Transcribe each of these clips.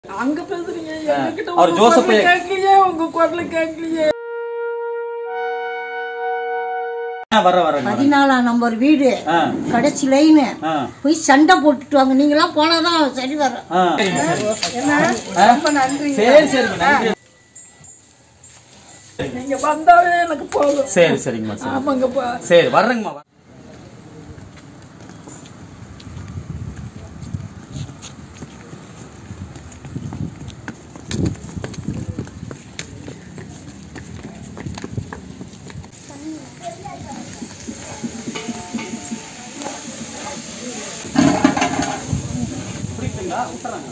அங்க பேசுறீங்க எங்ககிட்ட அவர் உங்க ஜோசப் குரல் கேட்கலையே உங்க குரல் கேட்கலையே ஆ, வர வரேங்க வரேன். பதினாலாம் நம்பர் வீடு ஆ கடைசி லைனு ஆ போய் சண்டை போட்டுட்டு வாங்க நீங்களாம் போனாதான் சரி வரும் ஆ ரொம்ப நன்றி சரி சரிங்க நன்றி நீங்க வந்தாவே எனக்கு போதும் சரி சரிங்கம்மா சரி ஆமாங்கப்பா சரி வர்றேங்கம்மா வர்றேன். பிடிக்குங்களா? விட்டுறாங்க.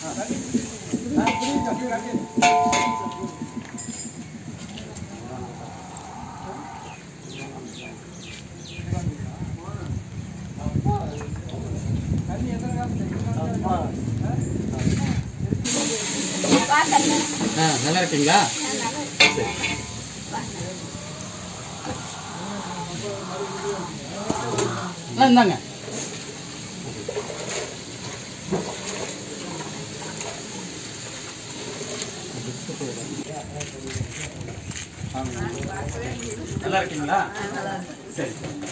ஆ, நல்லா இருக்கீங்களா சரி. ஆ, இந்தாங்க நல்லா இருக்கீங்களா சரி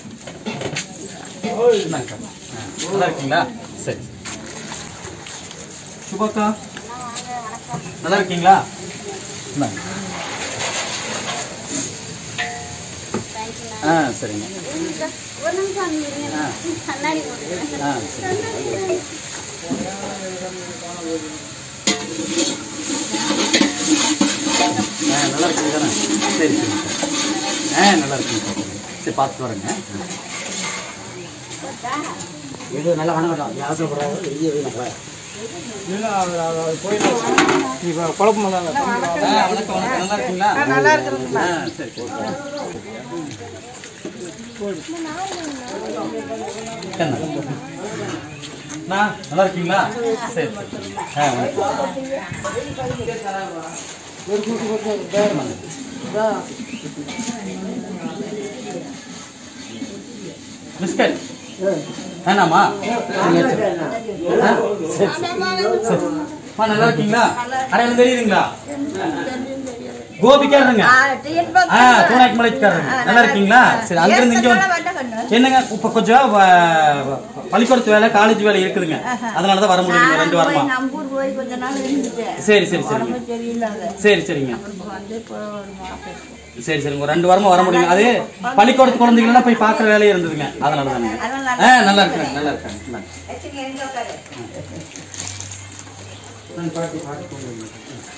இந்தாங்க. ஆ, நல்லா இருக்கீங்களா சரி சுபாக்கா நல்லா இருக்கீங்களா இந்தாங்க. ஆ சரிங்க ஒரு நிமிஷம் இருங்க. ஆ. கண்ணாடி போட்டுக்கிறேன். ஆ சரி ஆ நல்லா இருக்கீங்க தானே சரி சரி ஆ நல்லா இருக்கீங்க சரி பார்த்து வரேங்க இது நல்லா வணக்கம் யாசப்படுறாங்க வெளியே நம்ம இப்போ குழப்பமெல்லாம் இல்லை ஆ வணக்கம் வணக்கம் நல்லா இருக்கீங்களா நல்லா இருக்கிறேன் ஆ சரி சரி என்ன? அண்ணா, நல்லா இருக்கீங்களா சரி சரி ஆ வணக்கம் பிஸ்கட் வேணாமா ஆ, சரி சரி சரி அம்மா, நல்லா இருக்கீங்களா அடையாளம் தெரியுதுங்களா கோபிக்காரருங்க ஆ தூணாக்கி மலைக்காரருங்க நல்லா இருக்கீங்களா சரி அங்கிருந்து இங்க வந்து என்னங்க இப்ப கொஞ்சம் வ- வ- பள்ளிக்கூடத்து வேலை காலேஜ் வேலை இருக்குதுங்க அதனாலதான் வர முடியல ரெண்டு வாரமா நம்பூர் போய் கொஞ்ச நாள் இருந்துட்டேன் சரி சரி சரிங்க தெரியல சரி சரிங்க வந்து இப்போ ஒரு மாசம் சரி சரிங்க ஒரு ரெண்டு வாரமா வர முடியுங்க அது பள்ளிக்கூடத்து குழந்தைங்களெல்லாம் போய் பார்க்குற வேலையே இருந்ததுங்க அதனால தானுங்க ஆ நல்லா இருக்காங்க நல்லா இருக்காங்க இந்தாங்க. நான் பாட்டி பாட்டி கொண்டு வந்தேன்.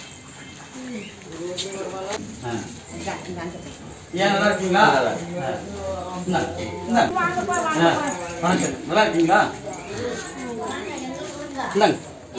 ஆ. ஏன் நல்லா இருக்கீங்களா ஆ. இந்தாங்க, இந்தாங்க. ஆ, வணக்கம் நல்லா இருக்கீங்களா இந்தாங்க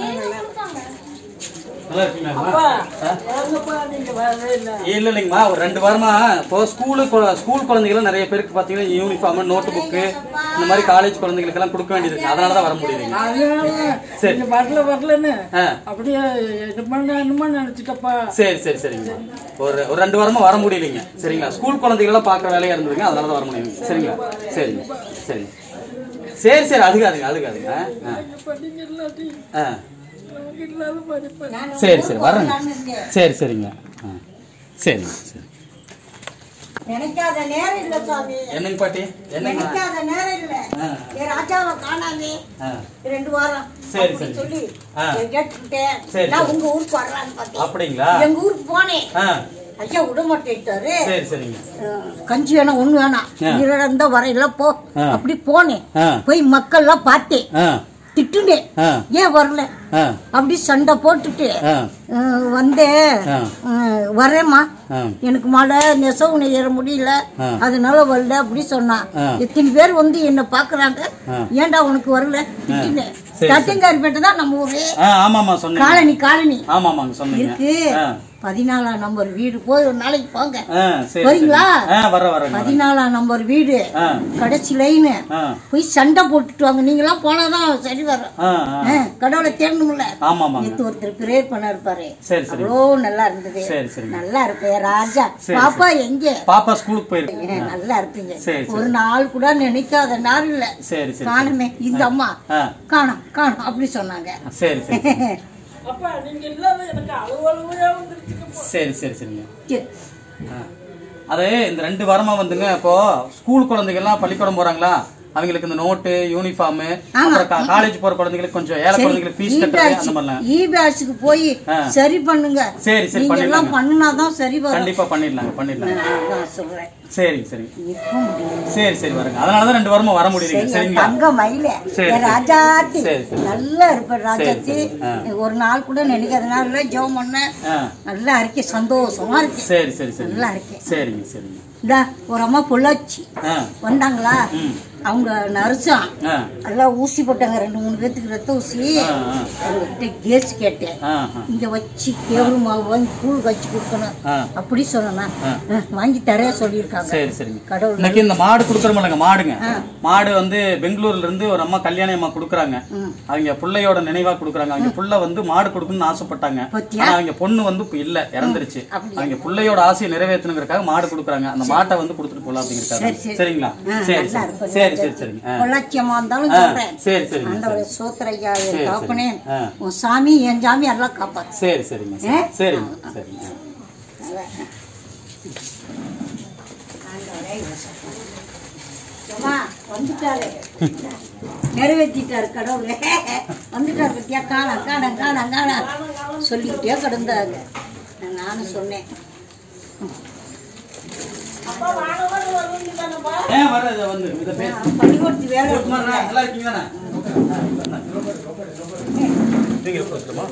நல்லா இருக்கீங்களா ஆ எங்கப்பா நீங்க வரவே இல்லை இல்ல இல்லைங்கம்மா ஒரு ரெண்டு வாரமா இப்போ ஸ்கூலு கொ- ஸ்கூல் குழந்தைகளும் நிறைய பேருக்கு பாத்தீங்கன்னா யூனிஃபார்ம் நோட்டு புக்கு இந்த மாதிரி காலேஜ் குழந்தைகளுக்கு எல்லாம் கொடுக்க வேண்டியது இருக்கு அதனால தான் வர முடியலைங்க அதனால சரி. நீங்க வரல வரலன்னு ஆ. அப்படியே என்னமோ என்னமோ நினைச்சிட்டப்பா சரி சரி சரிங்க ஒரு ஒரு ரெண்டு வாரமா வர முடியலைங்க சரிங்களா ஸ்கூல் குழந்தைகள் எல்லாம் பாக்குற வேலையா இருந்ததுங்க அதனால தான் வர முடியலைங்க சரிங்களா சரிங்க சரிங்க சரி சரி அதுக்காதுங்க அதுக்காதுங்க ஆ, படிங்க இல்லாட்டி ஆ. நமக்கு இல்லாத படிப்பேன் சரி சரி வரேங்க சரி சரிங்க ஆ சரிங்க சரி நினைக்காத நேரம் இல்ல சாமி என்னங்க பாட்டி என்னங்க நினைக்காத நேரம் இல்ல ஆ. என் ராஜாவை காணாமே ஆ ரெண்டு வாரம் சரி, அப்படி சரி. சொல்லி ஆ. கேட்டுக்கிட்டேன் சரி, நான் சரி. உங்க ஊருக்கு வரலான்னு பார்த்தேன் அப்படிங்களா எங்க ஊருக்கு போனேன் ஆ ஐயா விட மாட்டேன்ட்டாரு சரி சரிங்க அஹ், கஞ்சி வேணாம் ஒண்ணு வேணாம் ஆ. இருந்த வரையில போ ஆ. அப்படி போனேன் ஆ. போய் மக்கள்லாம் பார்த்தேன் ஆ திட்டுனேன் ஆ ஏன் வரல ஆ அப்படி சண்டை போட்டுட்டு ஆ அஹ், வந்தேன் ஆ. அஹ், வரேம்மா ஆ எனக்கு மழை நெசவு நெய்யற முடியல ஆ. அதனால வரல அப்படி சொன்னான் ஆ. எத்தனை பேர் வந்து என்ன பாக்குறாங்க ஆ. ஏன்டா உனக்கு வரல திட்டினேன் சரி, தட்டிங்காரிப்பேட்டை தான் நம்ம ஊரு ஆ ஆமாமா சொன்னீங்க காலனி காலனி ஆமா ஆமாங்க சொன்னீங்க இருக்கு ஆ பதினாலாம் நம்பர் வீடு போய் ஒரு நாளைக்கு போங்க ஆ சரி வரீங்களா? சரி. ஆ வர வரேங்க வரேன். பதினாலாம் நம்பர் வீடு ஆ கடைசி லைனு ஆ போய் சண்டை போட்டுட்டு வாங்க நீங்களாம் போனாதான் சரி வரும் ஆ ஆ. ஆ, கடவுளை தேடணும்ல ஆமா ஆமாங்க நேத்து ஒருத்தர் பிரேயர் பண்ண இருப்பாரு சரி சரி அவ்வளோ நல்லா இருந்தது சரி, சரி. நல்லா இருப்பேன் ராஜா சரி, பாப்பா எங்க பாப்பா ஸ்கூலுக்கு போயிருக்கு ஏ, நல்லா இருப்பீங்க சரி, சரி. ஒரு நாள் கூட நினைக்காத நாள் இல்ல சரி சரி காணுமே இந்த அம்மா ஆ காணும் காணும் அப்படி சொன்னாங்க சரி சரி அப்பா நீங்க இல்லாத எனக்கு அலுவலகையா வந்துருச்சுக்கப்பா சரி சரி சரிங்க சரி. ஆ. அது இந்த ரெண்டு வாரமா வந்துங்க இப்போ ஸ்கூல் குழந்தைங்க எல்லாம் பள்ளிக்கூடம் போறாங்களா அவங்களுக்கு இந்த நோட்டு யூனிஃபார்ம் அப்புறம் கா- காலேஜ் போற குழந்தைங்களுக்கு கொஞ்சம் ஏழை குழந்தைங்களுக்கு ஃபீஸ் கட்டுறது அந்த மாதிரிலாம் ஈபாஸுக்கு போய் ஆ. சரி பண்ணுங்க சரி சரி நீங்க எல்லாம் பண்ணிடலாங்க பண்ணுனாதான் சரி வரும் கண்டிப்பா பண்ணிடலாங்க பண்ணிடலாங்க நான் சொல்றேன் சரிங்க சரிங்க இப்ப முடியாது சரி சரி வருங்க அதனாலதான் ரெண்டு வாரமா வர முடியலைங்க சரி, என் சரிங்களா தங்க மயில சரி, என் சரி. ராஜாத்தி சரி, சரி. நல்லா இருப்ப ராஜாத்தி சரி, ஆ. ஒரு நாள் கூட நினைக்கிறதுனால ஜெபம் பண்ண ஆ நல்லா இருக்கேன் சந்தோஷமா இருக்கேன் சரி சரி சரி நல்லா இருக்கேன் சரிங்க சரிங்க இந்தா ஒரு அம்மா பொள்ளாச்சி ஆ வந்தாங்களா ம் அவங்க நர்ஸாம் ஆ நல்லா ஊசி போட்டாங்க ரெண்டு மூணு பேத்துக்கு ரத்த ஊசி ஆ, ஆ. அவர்கிட்ட கேஸ் கேட்டேன் ஆ ஆ இங்க வச்சு கேவரு மாவு வாங்கி கூழ் வச்சு கொடுக்கணும் ஆ. அப்படி சொன்னா ஆ. வாங்கி தரேன் சொல்லியிருக்காங்க சரி சரிங்க கடவுள் இன்னைக்கு இந்த மாடு குடுக்கறோம்லங்க மாடுங்க ஆ. மாடு வந்து பெங்களூர்ல இருந்து ஒரு அம்மா கல்யாணி அம்மா குடுக்குறாங்க ம். அவங்க புள்ளையோட நினைவா குடுக்குறாங்க அவங்க புள்ள வந்து மாடு கொடுக்கணும்னு ஆசைப்பட்டாங்க பாத்தியா? ஆனா அவங்க பொண்ணு வந்து இப்ப இல்ல இறந்துருச்சு அப்படியா? அவங்க புள்ளையோட ஆசையை நிறைவேற்றணுங்கிறக்காக மாடு குடுக்குறாங்க அந்த மாட்டை வந்து கொடுத்துட்டு போலாம் அப்படிங்கிறக்காக சரி, சரி. சரிங்களா ஆ, சரி நல்லா சரி இருக்கும். சரி சரி சரிங்க ஆ. பொள்ளாச்சி அம்மா இருந்தாலும் ஆ, சொல்றேன் சரி சரிங்க ஆண்டவரே சோத்திரையா சரி, என் சரி. தாப்பனே ஆ. உன் சாமி என் சாமி எல்லாம் காப்பாத்து சரி சரிங்க ஆ? சரி சரிங்க சரிங்க அம்மா, வந்துட்டாரு நிறைவேற்றிட்டாரு கடவுளே வந்துட்டாரு பத்தியா காணம் காணம் காணம் காணம் சொல்லிக்கிட்டே கிடந்தாங்க நானும் சொன்னேன் அப்பா வானவர் வருவீங்க தானப்பா ஏன் வர இதை வந்து இதை பேச பள்ளிக்கூடத்து வேலை குமாரண்ணா, நல்லா இருக்கீங்க தானே நீங்க உட்காந்துட்டுமா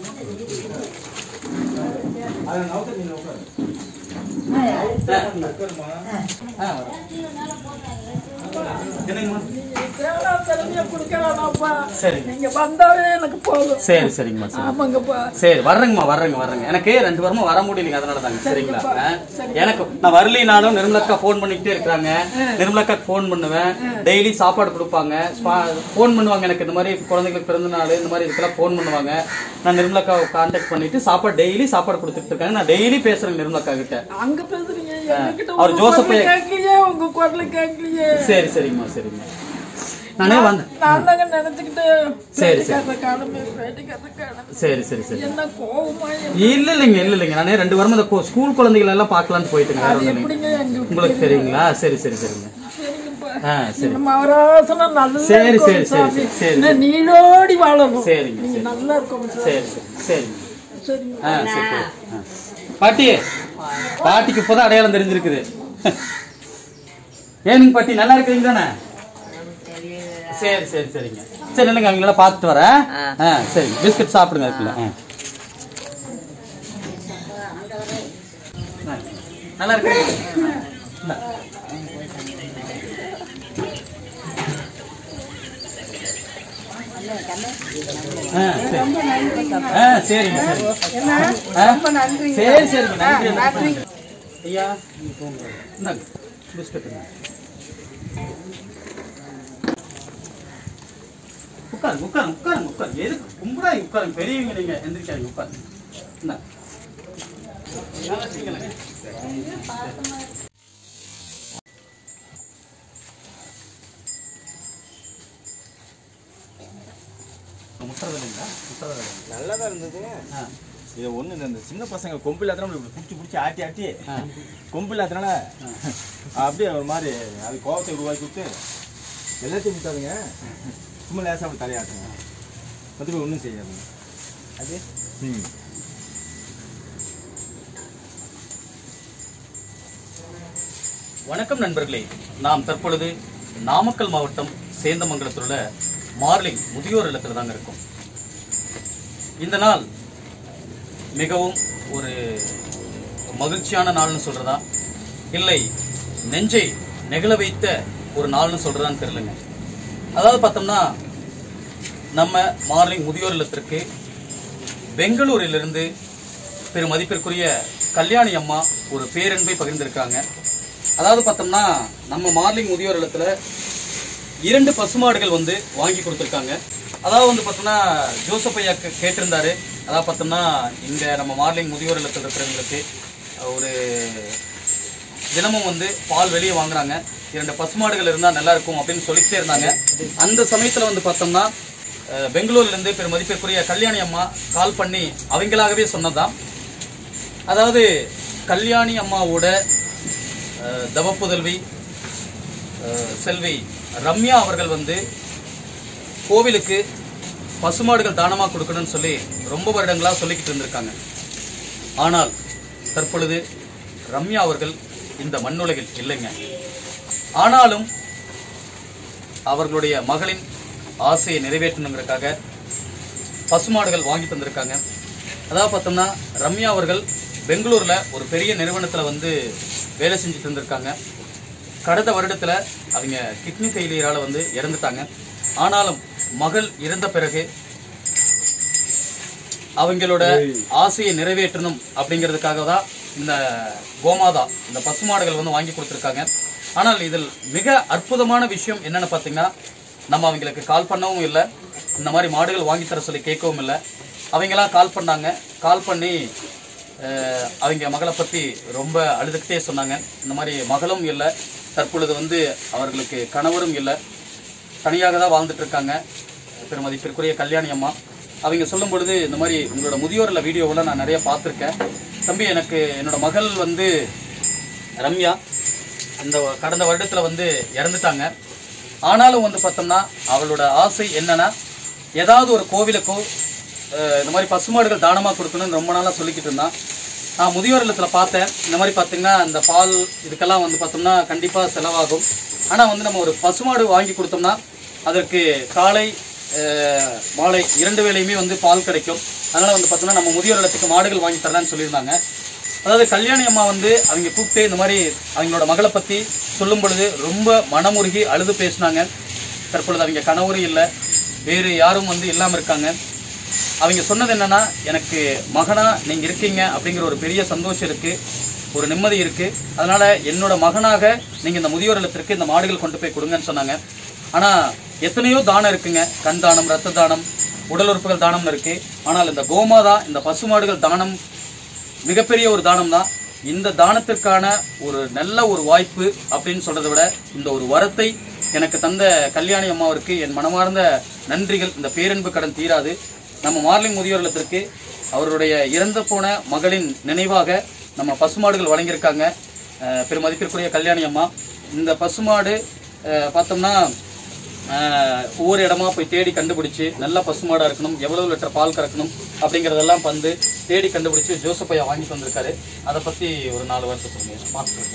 என்னங்கம்மா தேவனா திறமைய கொடுக்கறானாப்பா சரிங்க நீங்க வந்தாவே எனக்கு போதும் சரி சரிங்கம்மா சரி ஆமாங்கப்பா சரி வர்றேங்கம்மா வர்றேங்க வர்றேங்க எனக்கு ரெண்டு வாரமா வர முடியலைங்க அதனால தாங்க சரிங்களா ஆ? எனக்கு நான் வரலினாலும் நிர்மலக்கா ஃபோன் பண்ணிக்கிட்டே இருக்காங்க நிர்மலக்கா ஃபோன் பண்ணுவேன் டெய்லி சாப்பாடு கொடுப்பாங்க ஃபோன் பண்ணுவாங்க எனக்கு இந்த மாதிரி குழந்தைங்களுக்கு பிறந்த நாள் இந்த மாதிரி இதுக்கெல்லாம் ஃபோன் பண்ணுவாங்க நான் நிர்மலக்காவை கான்டாக்ட் பண்ணிட்டு சாப்பாடு டெய்லி சாப்பாடு கொடுத்துட்டு இருக்காங்க நான் டெய்லி பேசுறேங்க நிர்மலக்கா கிட்ட அங்க பேசுறீங்க என்கிட்ட அவர் உங்க ஜோசப் குரல் ஐயா- கேட்கலையே உங்க குரல் கேட்கலையே சரி சரிங்கம்மா சரிங்க நானே வந்தேன் நான் தாங்க நினைச்சுக்கிட்டு சரி, சரி. பேட்டிக்காரர் காணுமே பேட்டிக்காரர் காணுமே சரி சரி சரி என்ன கோவமா இல்ல இல்லைங்க இல்ல இல்லைங்க நானே ரெண்டு வாரமா இந்த கு- ஸ்கூல் குழந்தைகள் எல்லாம் பார்க்கலான்னு போயிட்டுங்க வேற ஒண்ணும் இல்லைங்க எப்படிங்க எங்களுக்கு உங்களுக்கு தெரியுங்களா சரி சரி சரிங்க சரிங்கப்பா ஆ சரி நம்ம அவராசனம் நல்லா சரி, இருக்கும் சரி, சாமி. சரி, சரி. இன்னும் நீளோடி வாழணும் சரிங்க, நீங்க சரி. நல்லா இருக்கும் சாமி. சரி சரி சரிங்க சரிங்க ஆ சரி சரி. ஆ. பாட்டி பாட்டிக்கு இப்போதான் அடையாளம் தெரிஞ்சிருக்குது ஏனுங்க பாட்டி நல்லா இருக்கிறீங்க தானே சரி சரி சரிங்க சரி இல்லைங்க அவங்கள பார்த்துட்டு வரேன் ஆ சரி பிஸ்கட் சாப்பிடுங்க இருக்குல்ல ஆ. ஆ. நல்லா இருக்கிறீங்க இந்தா. ஆ சரி ஆ சரிங்க சரி ஆ? சரி சரிங்க நன்றி நன்றி ஐயா நீங்க போங்க இந்தாங்க பிஸ்கட்டுங்க உட்காருங்க உட்காருங்க உட்காருங்க உட்காருங்க எதுக்கு கும்பிடாதீங்க உட்காருங்க பெரியவங்க நீங்க எந்திரிக்காதீங்க உட்காருங்க இந்தாங்க நல்லா வச்சுக்கலங்க. முட்டுறது இல்லைங்களா முட்டுறது இல்லைங்களா நல்லா தான் இருந்தது ஆ இது ஒண்ணு இந்த- இந்த சின்ன பசங்க கொம்பு இல்லாதனால இப்படி பிடிச்சி பிடிச்சி ஆட்டி ஆட்டி ஆ. கொம்பு இல்லாதனால அப்படியே ஒரு மாதிரி அது கோவத்தை உருவாக்கி விட்டு எல்லாத்தையும் விட்டாதுங்க சும்மா லேசாக அப்படி தலையாட்டுங்க மற்றபடி ஒன்றும் செய்யாதுங்க அது ம் வணக்கம் நண்பர்களே நாம் தற்பொழுது நாமக்கல் மாவட்டம் சேந்தமங்கலத்தில் உள்ள மார்லிங் முதியோர் இல்லத்தில் தாங்க இருக்கோம் இந்த நாள் மிகவும் ஒரு மகிழ்ச்சியான நாள்னு சொல்றதா இல்லை நெஞ்சை நெகிழ வைத்த ஒரு நாள்னு சொல்றதான்னு தெரியலங்க அதாவது பார்த்தோம்னா நம்ம மார்லிங் முதியோர் இல்லத்திற்கு பெங்களூரிலிருந்து பெரும் மதிப்பிற்குரிய கல்யாணி அம்மா ஒரு பேரன்பை பகிர்ந்திருக்காங்க அதாவது பார்த்தோம்னா நம்ம மார்லிங் முதியோர் இல்லத்துல இரண்டு பசுமாடுகள் வந்து வாங்கி கொடுத்துருக்காங்க அதாவது வந்து பார்த்தோம்னா ஜோசப் ஐயா கே- கேட்டிருந்தாரு அதாவது பார்த்தோம்னா இந்த நம்ம மார்லிங் முதியோர் இல்லத்தில் இருக்கிறவங்களுக்கு ஒரு தினமும் வந்து பால் வெளியே வாங்குறாங்க இரண்டு பசுமாடுகள் இருந்தால் நல்லா இருக்கும் அப்படின்னு சொல்லிட்டே இருந்தாங்க அந்த சமயத்தில் வந்து பார்த்தோம்னா அஹ், பெங்களூர்ல இருந்து பெரும் மதிப்பிற்குரிய கல்யாணி அம்மா கால் பண்ணி அவங்களாகவே சொன்னதாம் அதாவது கல்யாணி அம்மாவோட அஹ், தவப்புதல்வி அஹ், செல்வி ரம்யா அவர்கள் வந்து கோவிலுக்கு பசுமாடுகள் தானமா கொடுக்கணும்னு சொல்லி ரொம்ப வருடங்களா சொல்லிக்கிட்டு இருந்திருக்காங்க ஆனால் தற்பொழுது ரம்யா அவர்கள் இந்த மண்ணுலகில் இல்லைங்க ஆனாலும் அவர்களுடைய மகளின் ஆசையை நிறைவேற்றணுங்கிறதுக்காக பசுமாடுகள் வாங்கி தந்திருக்காங்க அதாவது பார்த்தோம்னா ரம்யா அவர்கள் பெங்களூர்ல ஒரு பெரிய நிறுவனத்துல வந்து வேலை செஞ்சுட்டு இருந்திருக்காங்க கடந்த வருடத்துல அவங்க கிட்னி ஃபெயிலியரால வந்து இறந்துட்டாங்க ஆனாலும் மகள் இறந்த பிறகு அவங்களோட ஆசையை நிறைவேற்றணும் அப்படிங்கிறதுக்காக தான் இந்த கோமாதா இந்த பசுமாடுகள் வந்து வாங்கி கொடுத்துருக்காங்க ஆனால் இதில் மிக அற்புதமான விஷயம் என்னன்னு பார்த்தீங்கன்னா நம்ம அவங்களுக்கு கால் பண்ணவும் இல்லை இந்த மாதிரி மாடுகள் வாங்கி தர சொல்லி கேட்கவும் இல்லை அவங்களாம் கால் பண்ணாங்க கால் பண்ணி அஹ், அவங்க மகளை பற்றி ரொம்ப அழுதுகிட்டே சொன்னாங்க இந்த மாதிரி மகளும் இல்லை தற்பொழுது வந்து அவர்களுக்கு கணவரும் இல்லை தனியாக தான் வாழ்ந்துட்டு இருக்காங்க பெருமதிப்பிற்குரிய கல்யாணி அம்மா அவங்க சொல்லும் பொழுது இந்த மாதிரி உங்களோட முதியோரில் வீடியோவில் நான் நிறைய பார்த்துருக்கேன் தம்பி எனக்கு என்னோட மகள் வந்து ரம்யா இந்த கடந்த வருடத்தில் வந்து இறந்துட்டாங்க ஆனாலும் வந்து பார்த்தோம்னா அவளோட ஆசை என்னன்னா ஏதாவது ஒரு கோவிலுக்கோ அஹ், இந்த மாதிரி பசுமாடுகள் தானமாக கொடுக்கணும்னு ரொம்ப நாளாக சொல்லிக்கிட்டு இருந்தான் நான் முதியோர் இல்லத்தில் பார்த்தேன் இந்த மாதிரி பார்த்தீங்கன்னா இந்த பால் இதுக்கெல்லாம் வந்து பார்த்தோம்னா கண்டிப்பாக செலவாகும் ஆனால் வந்து நம்ம ஒரு பசுமாடு வாங்கி கொடுத்தோம்னா அதற்கு காலை அஹ், மாலை இரண்டு வேளையுமே வந்து பால் கிடைக்கும் அதனால் வந்து பார்த்தோம்னா நம்ம முதியோர் இல்லத்துக்கு மாடுகள் வாங்கி தரலான்னு சொல்லியிருந்தாங்க அதாவது கல்யாணி அம்மா வந்து அவங்க கூப்பிட்டு இந்த மாதிரி அவங்களோட மகளை பற்றி சொல்லும் பொழுது ரொம்ப மனமுருகி அழுது பேசினாங்க தற்பொழுது அவங்க கணவரும் இல்லை வேறு யாரும் வந்து இல்லாமல் இருக்காங்க அவங்க சொன்னது என்னன்னா எனக்கு மகனா நீங்க இருக்கீங்க அப்படிங்கிற ஒரு பெரிய சந்தோஷம் இருக்கு ஒரு நிம்மதி இருக்கு அதனால என்னோட மகனாக நீங்க இந்த முதியோர் இல்லத்திற்கு இந்த மாடுகள் கொண்டு போய் கொடுங்கன்னு சொன்னாங்க ஆனா எத்தனையோ தானம் இருக்குங்க கண் தானம் ரத்த தானம் உடல் உறுப்புகள் தானம்னு இருக்கு ஆனால் இந்த கோமாதா இந்த பசுமாடுகள் தானம் மிகப்பெரிய ஒரு தானம் தான் இந்த தானத்திற்கான ஒரு நல்ல ஒரு வாய்ப்பு அப்படின்னு சொல்றதை விட இந்த ஒரு வரத்தை எனக்கு தந்த கல்யாணி அம்மாவிற்கு என் மனமார்ந்த நன்றிகள் இந்த பேரன்பு கடன் தீராது நம்ம மார்லிங் முதியோர் இல்லத்திற்கு அவருடைய இறந்து போன மகளின் நினைவாக நம்ம பசுமாடுகள் வழங்கியிருக்காங்க அஹ் பெருமதிப்பிற்குரிய கல்யாணி அம்மா இந்த பசுமாடு அஹ் பார்த்தோம்னா ஆஹ் ஒவ்வொரு இடமா போய் தேடி கண்டுபிடிச்சு நல்ல பசுமாடா இருக்கணும் எவ்வளவு லிட்டர் பால் கறக்கணும் அப்படிங்கறதெல்லாம் வந்து தேடி கண்டுபிடிச்சு ஜோசப் ஐயா வாங்கிட்டு வந்திருக்காரு அதை பத்தி ஒரு நாலு வார்த்தை சொல்லுங்க மாஸ்டர்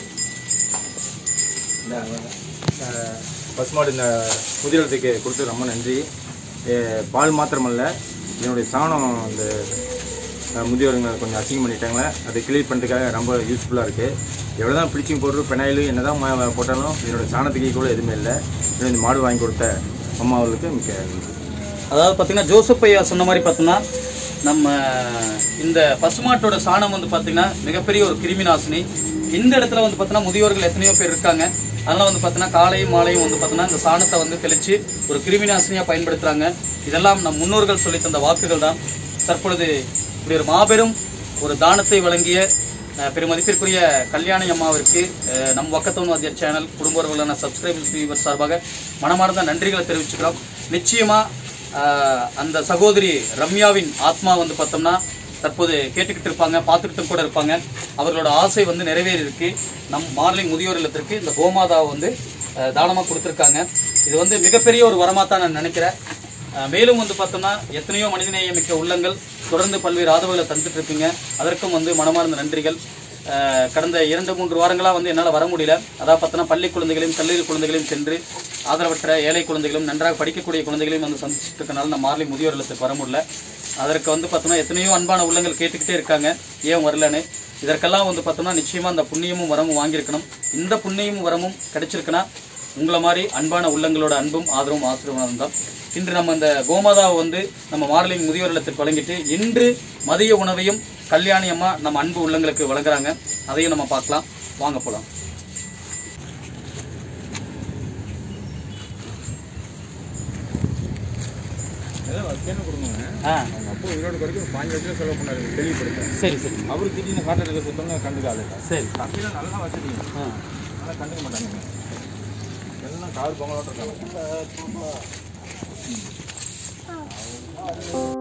இந்த அஹ், பசுமாடு இந்த முதியோரத்துக்கு கொடுத்து ரொம்ப நன்றி அஹ், பால் மாத்திரமல்ல என்னுடைய சாணம் இந்த அஹ், முதியோருங்க கொஞ்சம் அசிங்கம் பண்ணிட்டாங்களே அதை கிளியர் பண்ணுறதுக்காக ரொம்ப யூஸ்ஃபுல்லாக இருக்குது எவ்வளோ தான் ப்ளீச்சிங் பவுடர் பெனாயில் என்ன தான் போட்டாலும் என்னோட சாணத்துக்கு கூட எதுவுமே இல்லை இன்னும் இந்த மாடு வாங்கி கொடுத்த அம்மா அவர்களுக்கு மிக்க நன்றி அதாவது பார்த்தீங்கன்னா ஜோசப் ஐயா சொன்ன மாதிரி பார்த்தோம்னா நம்ம இந்த பசுமாட்டோட சாணம் வந்து பார்த்தீங்கன்னா மிகப்பெரிய ஒரு கிருமி நாசினி இந்த இடத்துல வந்து பார்த்தீங்கன்னா முதியோர்கள் எத்தனையோ பேர் இருக்காங்க அதனால வந்து பார்த்தீங்கன்னா காலையும் மாலையும் வந்து பார்த்தீங்கன்னா இந்த சாணத்தை வந்து தெளிச்சு ஒரு கிருமி நாசினியாக பயன்படுத்துறாங்க இதெல்லாம் நம் முன்னோர்கள் சொல்லி தந்த வாக்குகள் தான் தற்பொழுது இப்படி ஒரு மாபெரும் ஒரு தானத்தை வழங்கிய அஹ், பெருமதிப்பிற்குரிய கல்யாணி அம்மாவிற்கு அஹ், நம் வக்கத்தவன் வாத்தியர் சேனல் குடும்ப உறவுகளான சப்ஸ்கிரைபர்ஸ் வியூவர் சார்பாக மனமார்ந்த நன்றிகளை தெரிவிச்சுக்கிறோம் நிச்சயமா ஆஹ் அந்த சகோதரி ரம்யாவின் ஆத்மா வந்து பார்த்தோம்னா தற்போது கேட்டுக்கிட்டு இருப்பாங்க பார்த்துக்கிட்டு கூட இருப்பாங்க அவர்களோட ஆசை வந்து நிறைவேறி இருக்கு நம் மார்லிங் முதியோர் இல்லத்திற்கு இந்த கோமாதாவை வந்து ஆஹ் தானமா கொடுத்துருக்காங்க இது வந்து மிகப்பெரிய ஒரு வரமா தான் நான் நினைக்கிறேன் ஆஹ் மேலும் வந்து பார்த்தோம்னா எத்தனையோ மனிதநேயமிக்க உள்ளங்கள் தொடர்ந்து பல்வேறு ஆதரவுகளை தந்துட்டு இருக்கீங்க அதற்கும் வந்து மனமார்ந்த நன்றிகள் ஆஹ் கடந்த இரண்டு மூன்று வாரங்களாக வந்து என்னால் வர முடியல அதாவது பார்த்தோன்னா பள்ளி குழந்தைகளையும் கல்லூரி குழந்தைகளையும் சென்று ஆதரவற்ற ஏழை குழந்தைகளும் நன்றாக படிக்கக்கூடிய குழந்தைகளையும் வந்து சந்திச்சுட்டு இருக்கனால நான் மார்லி முதியோர் இல்லத்துக்கு வர முடியல அதற்கு வந்து பார்த்தோம்னா எத்தனையோ அன்பான உள்ளங்கள் கேட்டுக்கிட்டே இருக்காங்க ஏன் வரலன்னு இதற்கெல்லாம் வந்து பார்த்தோம்னா நிச்சயமா அந்த புண்ணியமும் வரமும் வாங்கியிருக்கணும் இந்த புண்ணியமும் வரமும் கிடைச்சிருக்குன்னா உங்களை மாதிரி அன்பான உள்ளங்களோட அன்பும் ஆதரவும் ஆசீர்வாதம் தான் இன்று நம்ம இந்த கோமாதாவை வந்து நம்ம மாடலிங் முதியோர் இல்லத்திற்கு வழங்கிட்டு இன்று மதிய உணவையும் கல்யாணி அம்மா நம்ம அன்பு உள்ளங்களுக்கு வழங்குறாங்க அதையும் நம்ம பார்க்கலாம் வாங்க போலாம் ஏதாவது கேள்வி கொடுங்க ஆ அவங்க அப்போ உயிரோடு குறைக்க ஒரு பாஞ்சு லட்சம் செலவு பண்ணாரு கேள்விப்படுத்தேன் சரி சரி அவரு திடீர்னு ஹார்ட் அட்டாக் சுத்தம்னா கண்டுக்காது சரி தம்பிலாம் நல்லா வசதி ஆ ஆனால் கண்டுக்க மாட்டாங்க எல்லாம் கார் பொங்கலோட இருக்காங்க ஆ